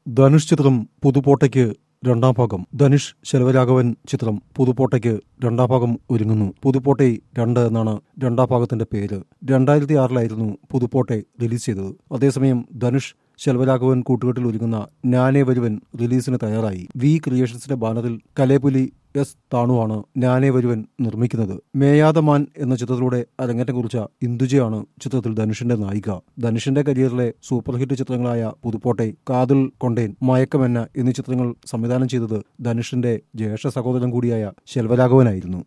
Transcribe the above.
ധനുഷ് ചിത്രം പുതുപോട്ടയ്ക്ക് രണ്ടാം ഭാഗം ധനുഷ് ശെൽവരാഘവൻ ചിത്രം പുതുപോട്ടയ്ക്ക് രണ്ടാം ഭാഗം ഒരുങ്ങുന്നു പുതുപോട്ടൈ രണ്ട് എന്നാണ് രണ്ടാം ഭാഗത്തിന്റെ പേര് രണ്ടായിരത്തി ആറിലായിരുന്നു പുതുപോട്ടെ റിലീസ് ചെയ്തത് അതേസമയം ധനുഷ് ശെൽവരാഘവൻ കൂട്ടുകെട്ടിൽ ഒരുങ്ങുന്ന ഞാനേ വരുവൻ റിലീസിന് തയ്യാറായി വി ക്രിയേഷൻസിന്റെ ബാനറിൽ കലേപുലി എസ് താണുവാണ് ഞാനേ വരുവൻ നിർമ്മിക്കുന്നത് മേയാദമാൻ എന്ന ചിത്രത്തിലൂടെ അരങ്ങേറ്റം കുറിച്ച ഇന്ദുജയാണ് ചിത്രത്തിൽ ധനുഷിന്റെ നായിക ധനുഷിന്റെ കരിയറിലെ സൂപ്പർ ഹിറ്റ് ചിത്രങ്ങളായ പുതുപ്പോട്ടെ കാതിൽ കൊണ്ടേൻ മയക്കമെന്ന എന്നീ ചിത്രങ്ങൾ സംവിധാനം ചെയ്തത് ധനുഷിന്റെ ജ്യേഷ്ഠ സഹോദരൻ കൂടിയായ ശെൽവരാഘവനായിരുന്നു